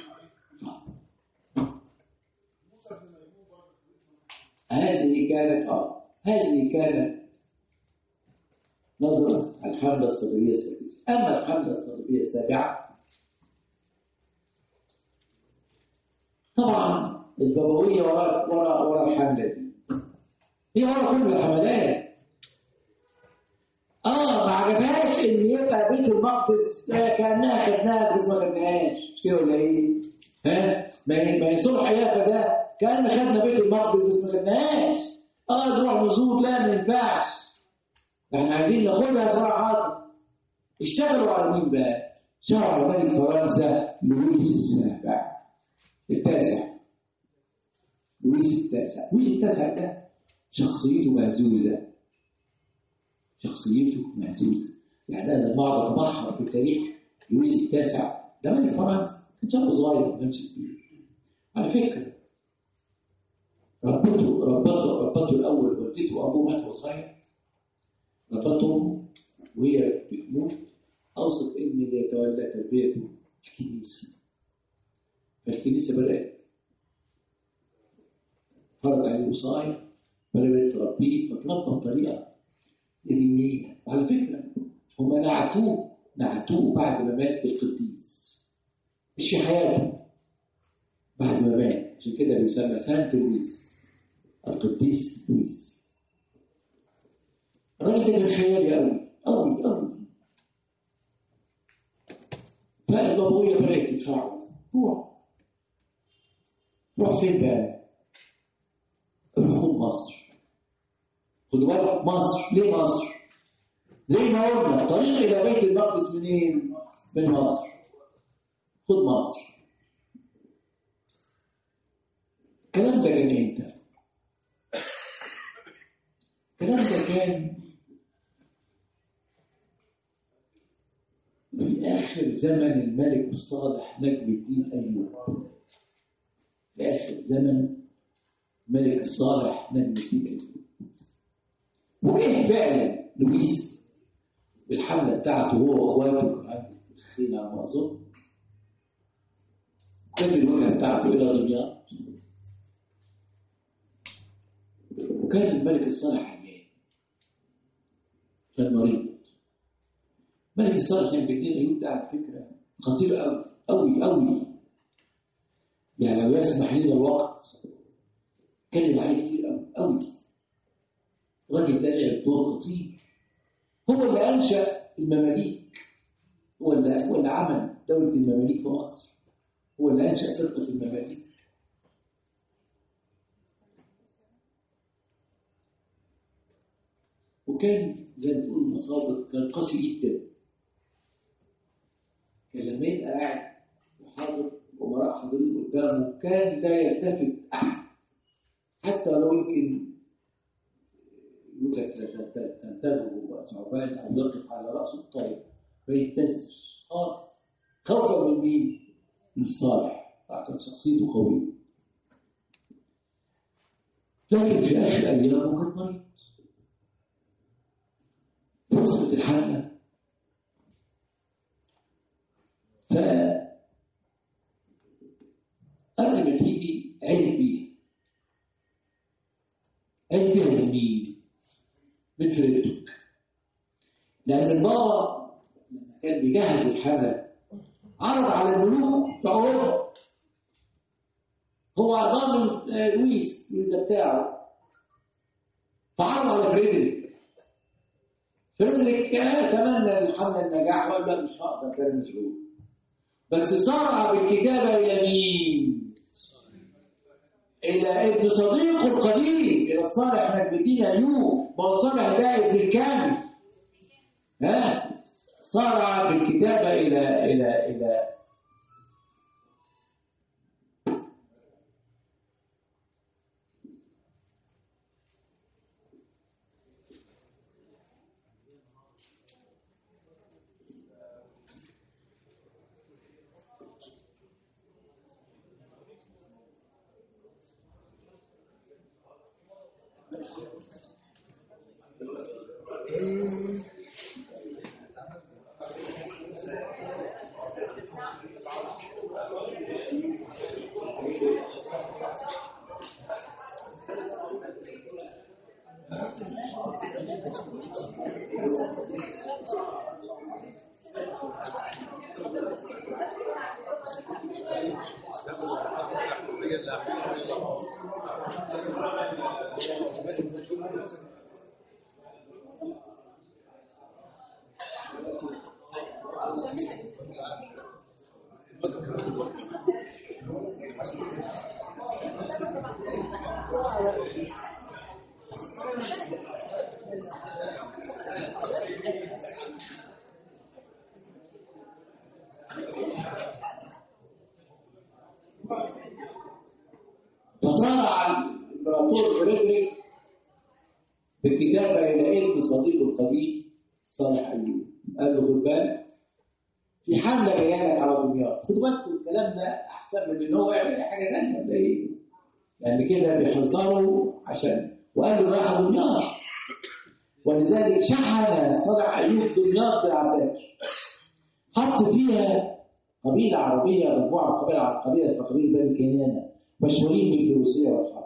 هذه كانت اه هذه كانت نظرة الحملة الصليبية السادسة أما الحملة الصليبية السابعة طبعا البابوية وراء وراء وراء الحملة دي هي وراء كل الحملات اه ما عجبهاش ان يبقى بيت المقدس آه، كانها خدناها بس ما خدناهاش مش كده ولا ايه؟ ها؟ ما هي ما هي صلح يافا ده كان خدنا بيت المقدس بس ما خدناهاش اه نروح نزور لا ما ينفعش احنا عايزين ناخدها صراحة اشتغلوا على مين بقى؟ اشتغلوا على ملك فرنسا لويس السابع التاسع لويس التاسع لويس التاسع ده شخصيته مهزوزة شخصيته مهزوزة يعني أنا لما أقعد أتبحر في التاريخ لويس التاسع ده ملك فرنسا كان شاب صغير ما كانش كبير على فكرة ربته ربته ربته الأول والدته وأبوه مات وهو صغير ربته وهي بتموت أوصت إن اللي يتولى تربيته الكنيسة فالكنيسة بدأت فرض عليه وصايا بدأت تربيه فتربى بطريقة دينية وعلى فكرة هم نعتوه نعتوه بعد ما مات بالقديس مش في حياته بعد ما مات عشان كده بيسمى سانت لويس القديس لويس الراجل ده كان خيالي قوي قوي قوي فالبابوية بدأت تدفعه روح روح فين بقى؟ روحوا مصر خدوا بالك مصر ليه مصر؟ زي ما قلنا الطريق إلى بيت المقدس منين؟ من مصر خد مصر الكلام ده كان امتى؟ الكلام ده كان في آخر زمن الملك الصالح نجم الدين أيوب في آخر زمن الملك الصالح نجم الدين أيوب وجه فعلا لويس بالحملة بتاعته هو وإخواته كمان الخين على ما أظن كانت الوجهة بتاعته إلى دمياط وكان الملك الصالح عيان كان مريض ملك الصالح كان بالليل ايوب ده على فكره خطير قوي قوي قوي يعني لو يسمح لنا الوقت اتكلم عليه كتير قوي قوي الراجل ده لعب دور خطير هو اللي انشا المماليك هو اللي هو اللي عمل دوله المماليك في مصر هو اللي انشا فرقه المماليك وكان زي ما تقول مصادر كان قاسي جدا كان لما يبقى قاعد وحاضر الامراء حاضرين قدامه كان لا يلتفت احد حتى لو يمكن يقول لك تنتبه ثعبان او يقف على راسه الطيب ما يهتزش خالص خوفا من مين؟ من الصالح فكان شخصيته قويه لكن في اخر ايامه كان مريض وصلت الحاله قال بيها لمين؟ من فرقتك لأن البابا لما كان بيجهز الحمل عرض على الملوك بتوعهم هو ضامن آه، لويس ده بتاعه فعرض على فريدريك فريدريك آه، تمنى الحمل النجاح وقال لا مش هقدر ده أنا مشغول بس صارع بالكتابة إلى مين؟ إلى ابن صديقه القديم إلى الصالح مجد الدين أيوب ما هو صالح ده ابن الكامل ها صارع بالكتابة إلى إلى إلى فصارع الامبراطور فريدريك بالكتابة إلى ابن صديقه القديم صالح أيوب قال له خد بالك في حملة جاية لك على دمياط خدوا بالكم الكلام ده أحسن من إن هو يعمل أي حاجة تانية ولا إيه؟ لأن كده بيحذروا عشان وقال له رايح دمياط ولذلك شحن صالح أيوب دمياط بالعساكر حط فيها قبيلة عربية مجموعة من قبائل عربية قبيلة اسمها قبيلة بني كنانة مشهورين بالفروسية والحرب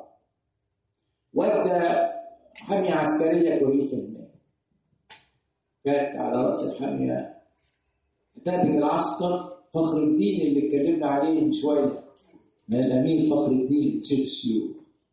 وادى حمية عسكرية كويسة هناك كانت على رأس الحمية كتابة العسكر فخر الدين اللي اتكلمنا عليه من شوية من الأمير فخر الدين تشيرسيو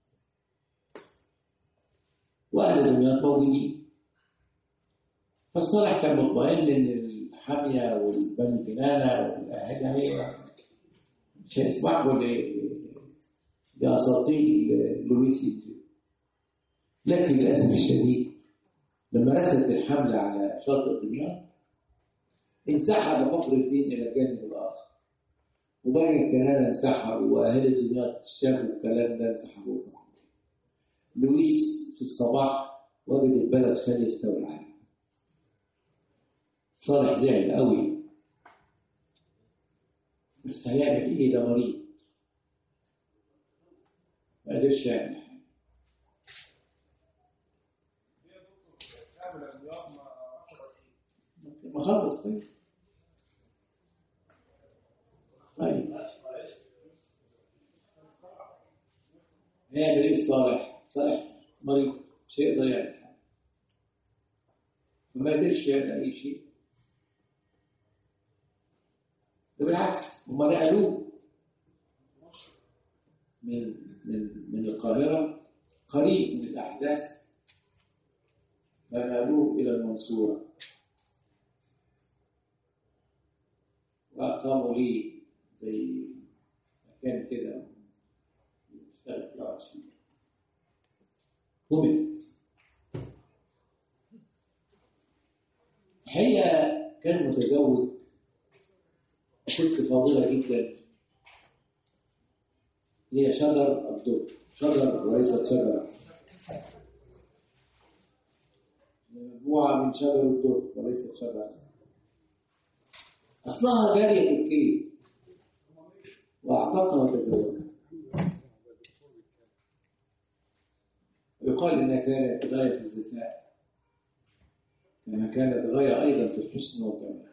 وأهل دمياط موجودين فالصالح كان مطمئن إن الحامية والبني كنانة والأهلة هي مش هيسمحوا ل- لأساطيل لويس إيتيو لكن للأسف الشديد لما رست الحملة على شاطئ دمياط انسحب فخر الدين إلى الجانب الآخر وبني الكنانة انسحبوا وأهل دمياط شافوا الكلام ده انسحبوا لويس في الصباح وجد البلد خالي يستولى عليه صالح زعل قوي بس هيعمل ايه ده مريض ما قدرش يعمل حاجه ما خلص طيب طيب هيعمل ايه صالح؟ صالح مريض مش هيقدر يعمل حاجه فما قدرش يعمل اي شيء ده بالعكس هم نقلوه من من من القاهرة قريب من الأحداث فنقلوه إلى المنصورة وأقاموا لي زي مكان كده يشتغل يقعد فيه ومات الحقيقة كان متزوج ست فاضلة جدا هي شجر الدر شجر وليست شجرة مجموعة من شجر الدر وليست شجرة أصلها جارية تركية وأعتقها وتزوجها يقال إنها كانت غاية في الذكاء كما كانت غاية أيضا في الحسن والجمال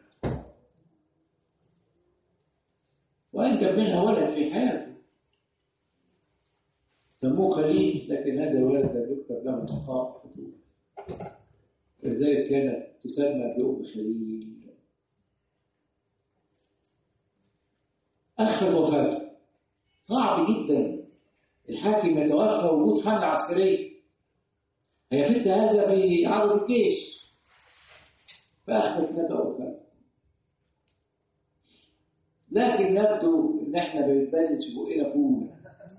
وأنجب منها ولد في حياته سموه خليل لكن هذا الولد لم يكتب له مقام خطوط لذلك كانت تسمى بأم خليل أخر وفاته صعب جدا الحاكم يتوفى وجود حملة عسكرية هيفت هذا في عدد الجيش فأخذت نبأ وفاته لكن يبدو إن إحنا بنبلش بقنا فوق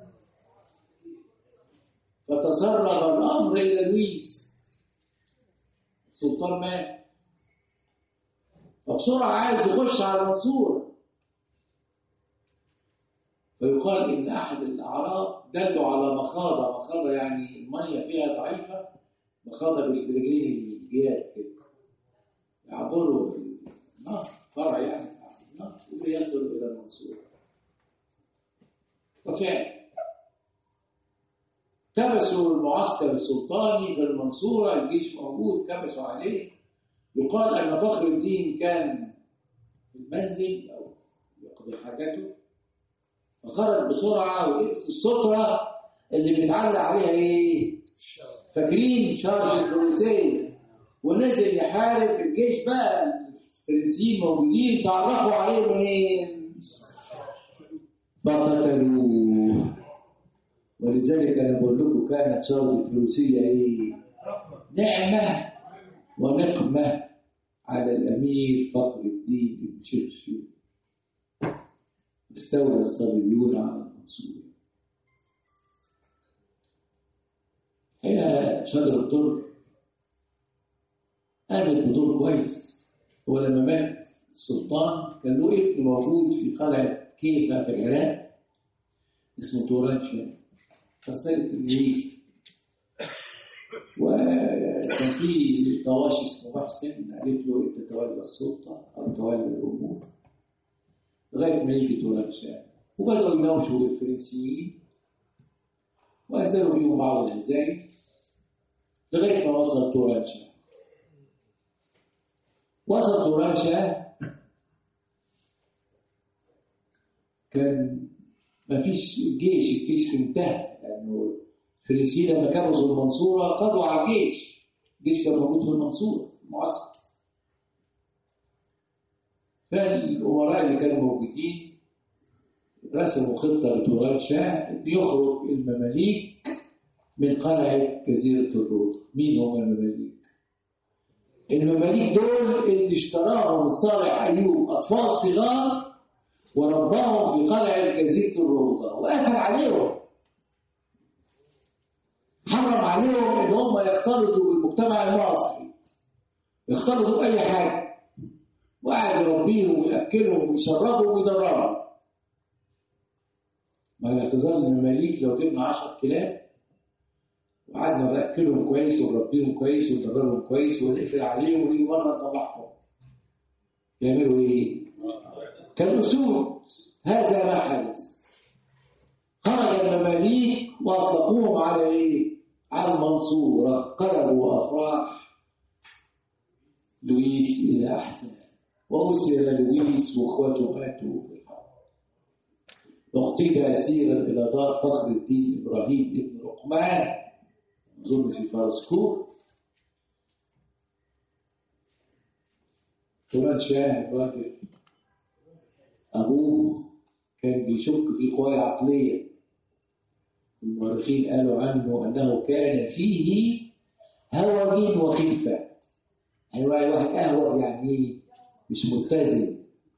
فتسرب الأمر إلى لويس السلطان مات فبسرعة عايز يخش على المنصورة فيقال إن أحد الأعراب دلوا على مخاضة مخاضة يعني المية فيها ضعيفة مخاضة برجلين الجياد كده يعبروا النهر فرع يعني النهر ويصل إلى المنصورة وفعلا كبسوا المعسكر السلطاني في المنصورة الجيش موجود كبسوا عليه يقال أن فخر الدين كان في المنزل أو يقضي حاجته فخرج بسرعة ولبس السترة اللي بيتعلق عليها إيه؟ فاكرين شرط الفروسية ونزل يحارب الجيش بقى الفرنسيين موجودين تعرفوا عليه منين؟ فقتلوه ولذلك انا بقول لكم كانت شرط الفروسيه ايه؟ نعمه ونقمه على الامير فخر الدين بن شرشور استولى الصليبيون على المنصوره هي شجر الطر قامت بدور كويس هو لما مات السلطان كان له ابن موجود في قلعه كيفه في العراق اسمه توران شاه فصارت الريف وكان في طواشي اسمه محسن قالت له انت تولى السلطه او تولى الامور لغايه ما يجي توران شاه وبداوا يناوشوا الفرنسيين وانزلوا بيهم بعض الانزال لغايه ما وصل توران شاه وصل توران شاه كان ما فيش جيش الجيش انتهى لانه الفرنسيين لما كبسوا المنصوره قضوا على الجيش الجيش كان موجود في المنصوره المعسكر فالامراء اللي كانوا موجودين رسموا خطه لتوران شاه ان يخرج المماليك من قلعه جزيره الروضه مين هم المماليك؟ المماليك دول اللي اشتراهم صالح ايوب اطفال صغار ورباهم في قلعة جزيرة الروضة وقفل عليهم حرم عليهم ان هم يختلطوا بالمجتمع المصري يختلطوا بأي حاجة وقعد يربيهم ويأكلهم ويشربهم ويدربهم ما تظل المماليك لو جبنا 10 كلاب وقعدنا نأكلهم كويس ونربيهم كويس وندربهم كويس ونقفل عليهم ونيجي مرة نطلعهم يعملوا ايه؟ كالأسود هذا ما حدث خرج المماليك واطلقوهم على ايه؟ على المنصورة قلبوا أفراح لويس إلى أحزان وأسر لويس وإخوته ماتوا في الحرب اغتيل أسيرا إلى دار فخر الدين إبراهيم ابن رقمان أظن في فارسكور كمان شاه الراجل أبوه كان بيشك في قواه العقلية المؤرخين قالوا عنه أنه كان فيه هوج وخفة يعني واحد أهوج يعني مش ملتزم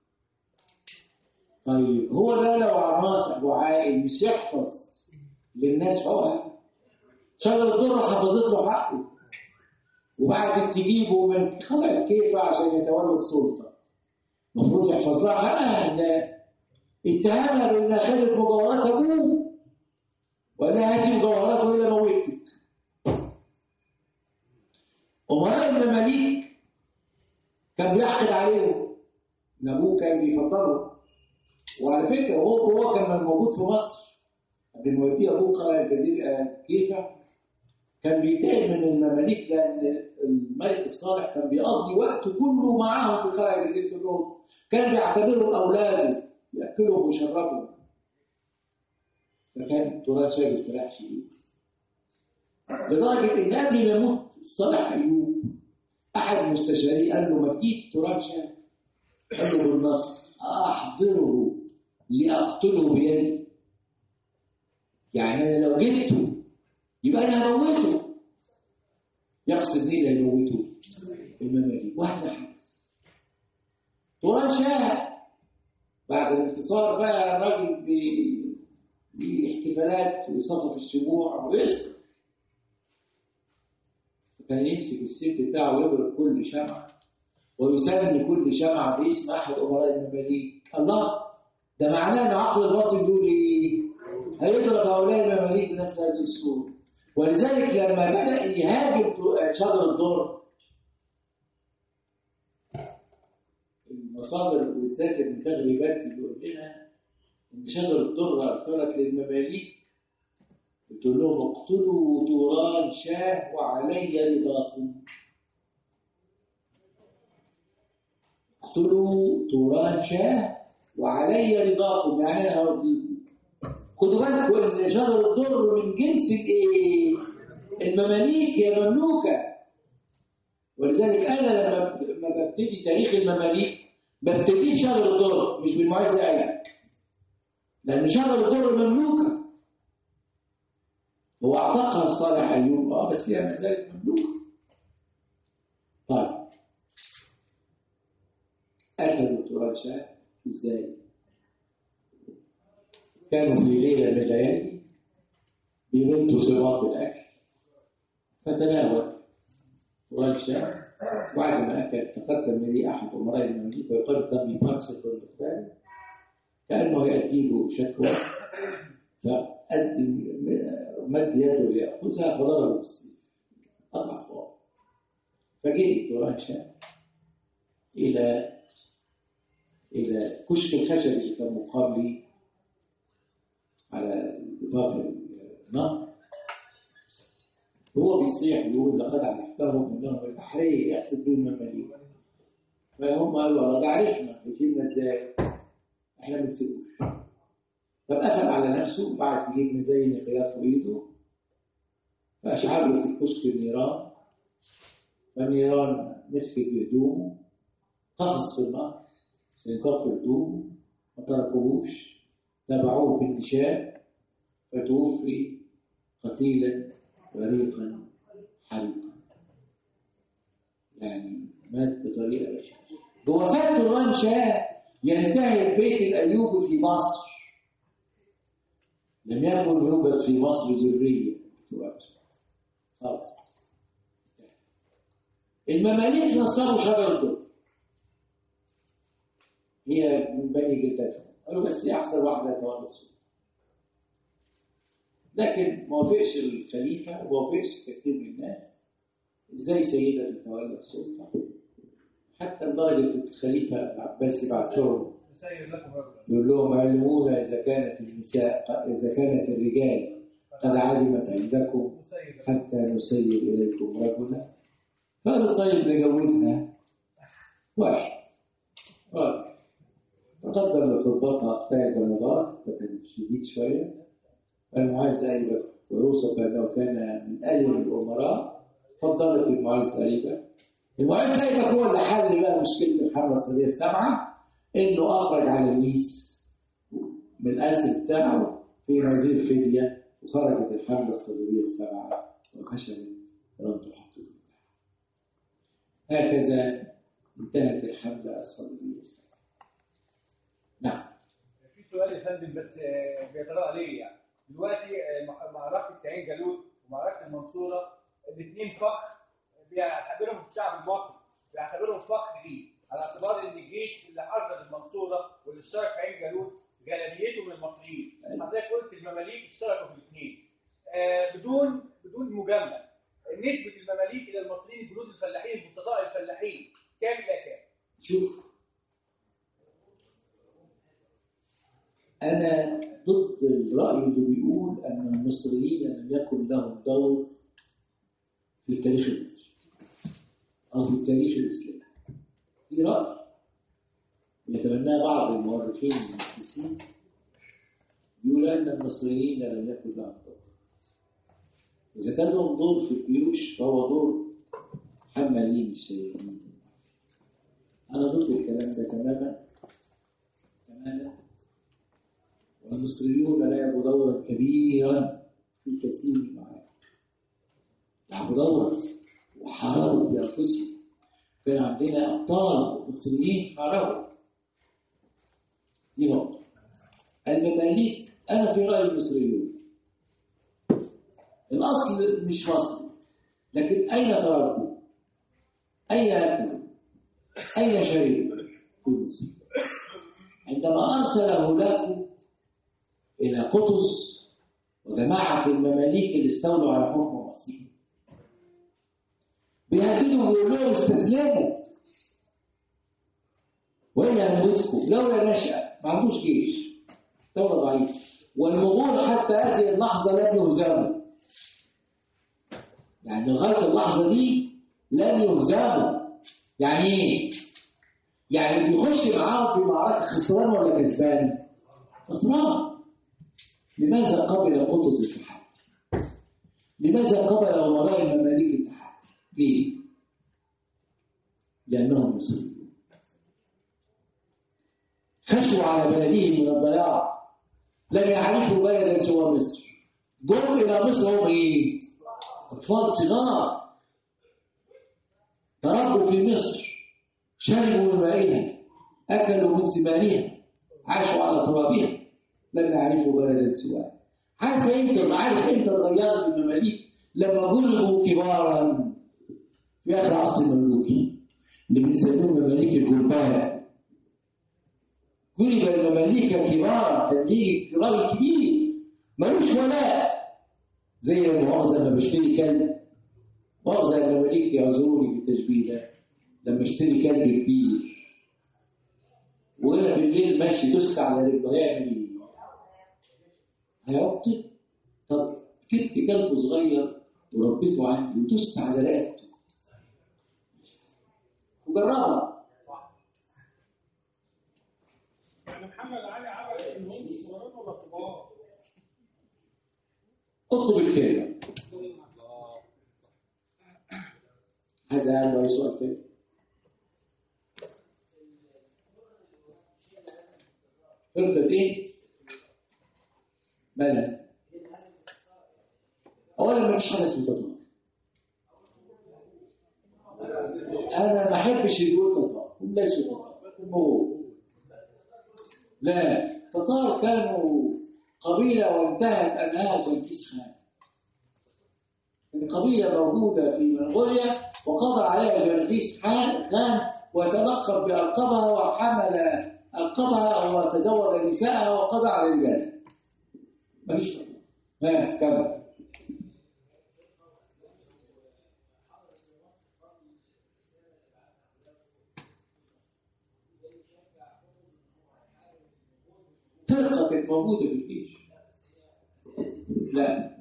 طيب هو ده لو عناصر وعائل مش يحفظ للناس حقوقها شجر الدر حفظت له حقه وبعد تجيبه من خلق كيف عشان يتولى السلطه المفروض يحفظ لها حقها ان اتهمها بانها خدت مجوهرات ابوه ولا هاتي مجوهراته الى موتك امراء المماليك كان بيحقد عليهم ان ابوه كان بيفضله وعلى فكره هو هو كان موجود في مصر قبل ما يوديه ابوه قلعه الجزيره كيفه كان بيتضايق من المماليك لان الملك الصالح كان بيقضي وقته كله معاهم في قلعه جزيره الروض كان بيعتبرهم اولاده ياكلهم ويشربهم فكان تران شاه بيستريح شديد لدرجة إن قبل ما يموت صالح أيوب أحد مستشاريه قال له ما تجيب تران شاه قال له بالنص أحضره لأقتله بيدي يعني أنا لو جبته يبقى أنا هموته يقصد مين اللي هيموته المماليك وهذا حدث تران شاه بعد الانتصار بقى راجل بي- باحتفالات ويصفف الشموع ويشرب كان يمسك السيف بتاعه ويضرب كل شمعة ويسمي كل شمعة باسم أحد أمراء المماليك الله ده معناه إن عقل الباطن يقول إيه؟ هيضرب هؤلاء المماليك بنفس هذه الصورة ولذلك لما بدأ يهاجم شجر الدر المصادر اللي بتذاكر من تغريبات بيقول لنا ان شجر الدر اثرت للمماليك بتقول لهم اقتلوا دوران شاه وعلي رضاكم اقتلوا دوران شاه وعلي رضاكم يعني انا هرضيكم خدوا بالكم ان شجر الدر من جنس الايه؟ المماليك هي مملوكه ولذلك انا لما بت- لما ببتدي تاريخ المماليك ببتدي بشجر الدر مش بالمعز ايلك لان شجر الدر مملوكه هو اعتقها صالح ايوب اه بس هي ما زالت مملوكه طيب اكلوا تراب شاه ازاي؟ كانوا في ليله من الليالي بيمدوا صباط الاكل فتناول تراب شاه بعد ما اكل تقدم اليه احد امراء المماليك ويقال دمي فرخ بن مختار كانه يؤدي له شكوى فقدم مد يده ليأخذها فضربه بالسيف قطع صوابه فجري توران شاه إلى إلى كشك الخشب اللي كان مقابلي على ضفاف النهر هو بيصيح بيقول لقد عرفتهم انهم البحريه يقصد بهم المماليك فهم قالوا والله ده عرفنا يسيبنا ازاي؟ احنا ما بنسيبوش طب قفل على نفسه بعد يجيب مزين خلاف ايده فاشعل له في الكشك النيران فالنيران مسكت بهدومه قفز في النهر عشان يطفوا هدومه ما تركوهوش تبعوه بالنشاء فتوفي قتيلا غريقا حريقا يعني مات بطريقه بشعه بوفاه توران شاه ينتهي البيت الايوبي في مصر لم يكن يوجد في مصر ذريه توران شاه خلاص المماليك نصبوا شجر الدر هي من بني جلدتهم قالوا بس هي احسن واحده تولى السلطه لكن ما وافقش الخليفه وما وافقش كثير من الناس ازاي سيده تتولى السلطه حتى لدرجه الخليفه العباسي بعت لهم نسير لكم رجلا يقول لهم علمونا اذا كانت النساء اذا كانت الرجال قد عدمت عندكم نسير لكم حتى نسير إليكم رجلا فقالوا طيب نجوزها واحد راجل تقدم لخطبتها أقطاع البنضار ده كان شديد شوية المعز أيبك ويوصف أنه كان من ألم الأمراء فضلت المعز أيبك المعز أيبك هو اللي حل بقى مشكلة الحملة الصديقية السبعة إنه أخرج على الميس من الأسر بتاعه في نظير فدية وخرجت الحملة الصليبية السبعة وخشبت ولم تحقق هكذا انتهت الحملة الصليبية السبعة نعم في سؤال يا فندم بس آه، بيطرق عليه يعني دلوقتي آه، مع- معركه عين جالوت ومعركه المنصوره الاثنين فخر بيعتبرهم الشعب المصري بيعتبرهم فخر ليه على اعتبار ان الجيش اللي حرر المنصوره واللي اشترك في عين جالوت غالبيته من المصريين حضرتك قلت المماليك اشتركوا في الاثنين آه، بدون بدون مجامله نسبه المماليك الى المصريين الجنود الفلاحين البسطاء الفلاحين كام الى كام؟ شوف أنا ضد الرأي اللي بيقول أن المصريين لم يكن لهم دور في التاريخ المصري أو في التاريخ الإسلامي في رأي يتبناه بعض المؤرخين المحدثين يقول أن المصريين لم يكن لهم دور إذا كان لهم دور في الجيوش فهو دور حمالين الشياطين أنا ضد الكلام ده تماما تماما والمصريون لعبوا دورا كبيرا في كثير من المعارك لعبوا دورا وحاربوا بأنفسهم كان عندنا أبطال مصريين حاربوا دي نقطة المماليك أنا في رأيي المصريون الأصل مش مصري لكن أين تركوا؟ أين أكلوا؟ أين شربوا؟ في مصر عندما أرسل هولاكو إلى قطز وجماعة المماليك اللي استولوا على حكم مصر بيهددوا بيقولوا لهم استسلموا وإلا نموتكم دولة نشأة ما عندوش جيش دولة ضعيفة والمغول حتى هذه اللحظة لم يهزموا يعني لغاية اللحظة دي لم يهزموا يعني إيه؟ يعني بيخش معاهم في معركة خسران ولا كسبان؟ خسران لماذا قبل قطز التحدي؟ لماذا قبل أمراء المماليك التحدي؟ ليه؟ لأنهم مسلمون خشوا على بلدهم من الضياع لم يعرفوا بلدا سوى مصر جم إلى مصر هم إيه؟ أطفال صغار تربوا في مصر شربوا من مائها أكلوا من ثمانها عاشوا على ترابها لم يعرفوا بلدا سواه عارف امتى عارف امتى اتغيرت المماليك لما بلغوا كبارا في اخر عصر المملوكي اللي بنسميهم مماليك الجربان جلب المماليك كبارا كان يجي راجل كبير ملوش ولاء زي المؤاخذه لما بشتري كلب مؤاخذه المماليك يعذروني في التشبيه ده لما اشتري كلب كبير وانا بالليل ماشي دوست على رجله هيعمل ايه؟ هيعطي طب جبت كلب صغير وربيته عندي ودوست على رقبته وجربها يعني محمد علي عمل ان هم صغيرين ولا كبار؟ اطلب الكلمه هذا عنده سؤال تاني فهمت ايه؟ مالها؟ اولا ما فيش حاجه اسمها تطلق انا ما احبش اللي يقول تطلق هم ليسوا تطلق هم هو لا تتار كانوا قبيله وانتهت انها جنكيز خان كانت قبيله موجوده في منغوليا وقضى عليها جنكيز خان خان وتلقب بألقابها وحمل ألقابها وتزوج نساءها وقضى على رجالها مفيش تطلق ها كمل فرقة كانت موجودة في الجيش لا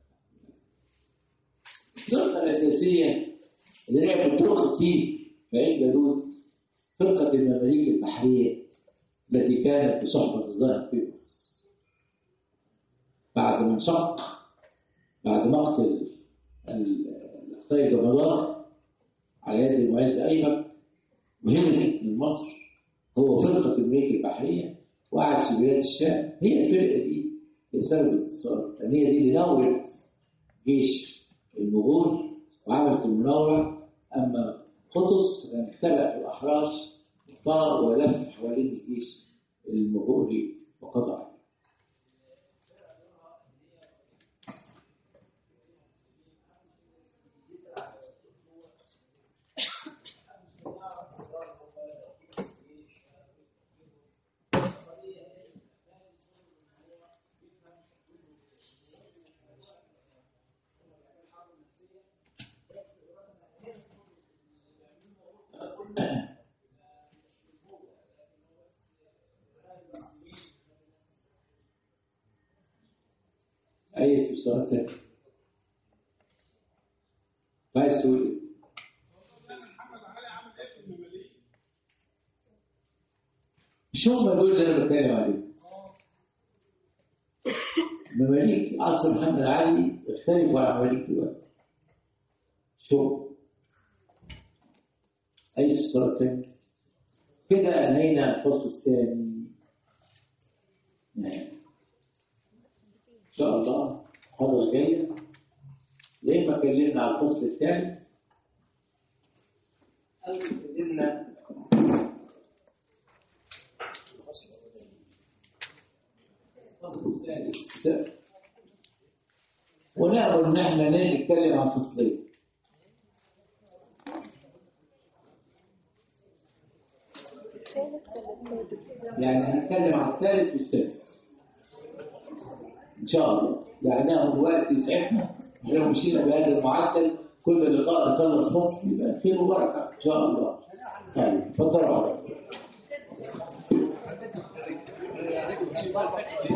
الفرقة الأساسية اللي لعبت دور كتير في عين جالوت فرقة المماليك البحرية التي كانت بصحبة الظاهر بيبرس بعد ما انشق بعد مقتل الأخطاء جبلار على يد المعز أيمن وهرب من مصر هو فرقة المماليك البحرية وقعد في بلاد الشام هي الفرقه دي بسبب الاتصال الثانيه دي اللي نورت جيش المغول وعملت المناوره اما قطز كان اختبأ في الاحراش طار ولف حوالين الجيش المغولي وقضى عليه أي استفسارات تانية؟ عايز تقول إيه؟ يعني محمد علي عمل ايه في المماليك؟ مش هم دول اللي أنا بتكلم عليهم عصر محمد علي يختلف عن عمليك دلوقتي شوف أي استفسارات تانية كده أنهينا الفصل الثاني نعم إن شاء الله المحاضرة الجاية يا إما اتكلمنا على الفصل الثالث أو اتكلمنا الفصل السادس ونأمل إن إحنا نتكلم عن فصلين يعني هنتكلم عن الثالث والسادس ان شاء الله يعني ناخد وقت يسعفنا لو مشينا بهذا المعدل كل لقاء نخلص فصل يبقى خير وبركه ان شاء الله طيب اتفضلوا